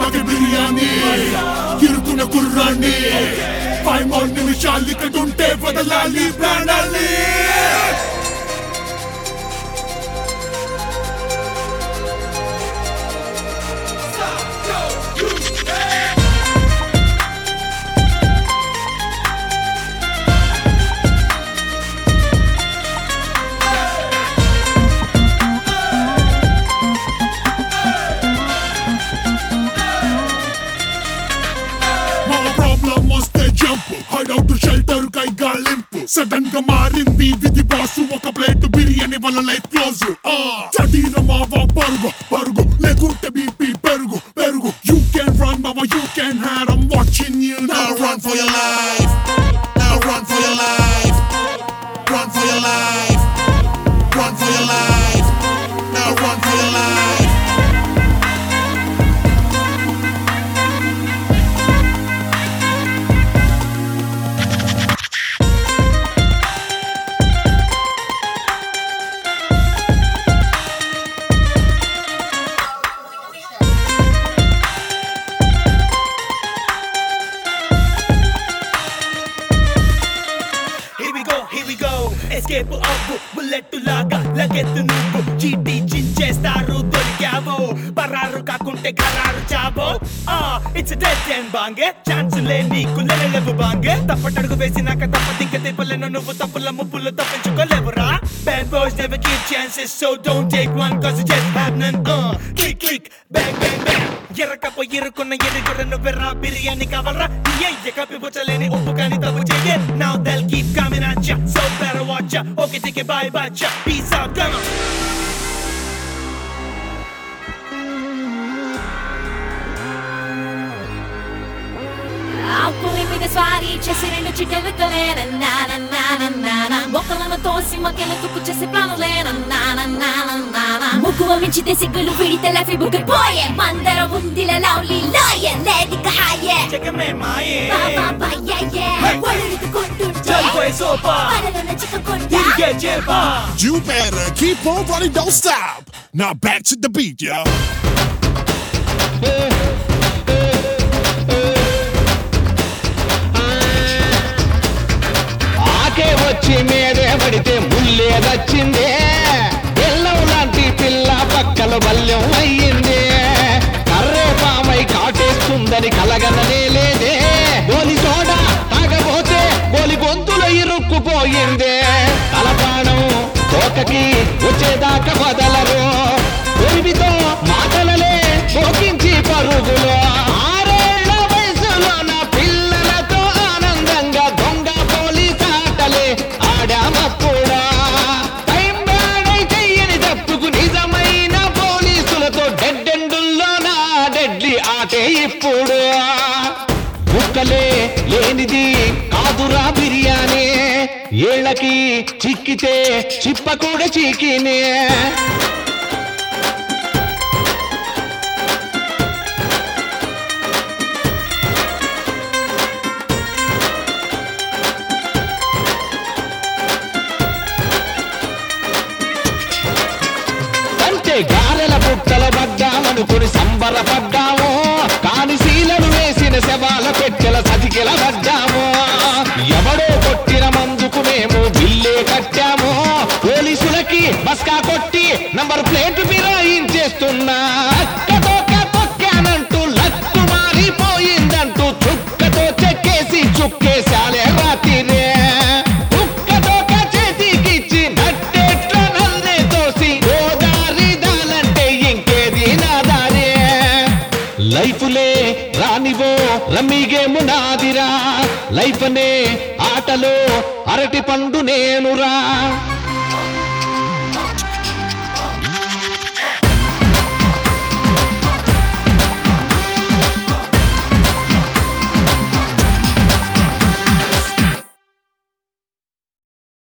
మగ బిర్యానీ ఇరుకున్న కుర్రాన్ని five more నిమిషాలు ఇక్కడ ఉంటే వదలాలి ప్రాణాలి మా ప్రాబ్లం వస్తే జంప్ హైడ్ అవుట్ షెల్టర్ కై గాలింపు సడన్ గా మారింది విధి బాసు ఒక ప్లేట్ బిర్యానీ వల్ల లైఫ్ క్లోజ్ చటీల మావా పరుగు పరుగు లేకుంటే బీపీ పెరుగు పెరుగు యూ కెన్ రన్ మావా you can had I'm watching you now run for your life now run for your life run for your life run for your life now run for your life Here we go, here we go. Escape అవ్వు bullet లాగా లగెత్తు నువ్వు చీటీ చించేస్తారు దొరికావో పరారు కాకుంటే గరారు చావో ఆ it's dead and బాంగే ఛాన్స్ లే నీకు లేవు బాంగే తప్పటడుగు వేసినాక తప్పదింక తిప్పలను నువ్వు తప్పుల ముప్పులు తప్పించుకోలేవురా Bad boys never give chances so don't take one cause it's just happening uh click click bang bang bang ఎర్రకప్పు ఇరుకున్న ఎరుగుర నువ్వెర్రా biryani కావాలరా ఏ కప్పి పుచ్చలేని ఉప్పు కానీ తప్పు చెయ్యే now they'll keep coming at ya so better watch ya okay take it bye bye ya peace out come on ఆకులి మీద స్వారీ చేసి రెండు చిట్టెలతోనే మొక్కలను తోసి మొక్కలు తుక్కు చేసి ప్లానులేన ముగ్గువ మించితే సిగ్గులు విడితే లఫి బుగ్గు పోయే మందర ఉందిల లవ్లీ లాయర్ లేదిక హాయే చెక్కమే మాయే బాబా బాయ్యే ఒళ్ళుకు కొట్టుంటే చల్పోయే సోపా పడలోన చిక్కుకుంటా తిరిగే చేపా You better keep on running, don't stop. Now back to the beat, yo. ఆకే వచ్చి మీదే పడితే ముల్లే దచ్చిందే పిల్లం లాంటి పిల్ల పక్కల బల్యం అయ్యిందే కర్రే పామై కాటేస్తుందని కలగననే లేదే గోలి సోడ తాగబోతే గోలి గొంతులో ఇరుక్కుపోయిందే తలపాణం తోకకి వచ్చేదాకా వదలరు కొరివితో మాటలలే పోకించి పరుగులో ఆరేళ్ల వయసులో నా పిల్లలతో ఆనందంగా దొంగ పోలీస్ ఆటలే ఆడామప్పుడా టైం బ్యాడై చెయ్యని తప్పుకు నిజమైన పోలీసులతో డెడ్ ఎండుల్లో నా డెడ్లీ ఆటే ఇప్పుడు ముక్కలే లేనిది కాదురా బిర్యానీ ఏళ్ళకి చిక్కితే చిప్ప కూడా చీకినే అంటే గారెల పుట్టల పడ్డామనుకుని సంబరపడ్డాము కాని శీలను వేసిన శవాల పెట్టెల సతికెల పడ్డాము ఎవడో కొట్టిన మందుకు మేము బిల్లే కట్టాము పోలీసులకి బస్కా కొట్టి నంబర్ ప్లేట్ ఫిరాయించేస్తున్నా అక్కతోక తొక్కానంటూ లక్కు మారిపోయిందంటూ చుక్కతో చెక్కేసి చుక్కేశాలే రాత్రినే కుక్కతోక చేతికిచ్చి నట్టేట్ల నన్నే తోసి గోదారి దాలంటే ఇంకేది నా దారే లైఫ్లే రానివో రమ్మీ గేమ్ నాదిరా లైఫ్ అనే ఆటలో అరటి పండు నేనురా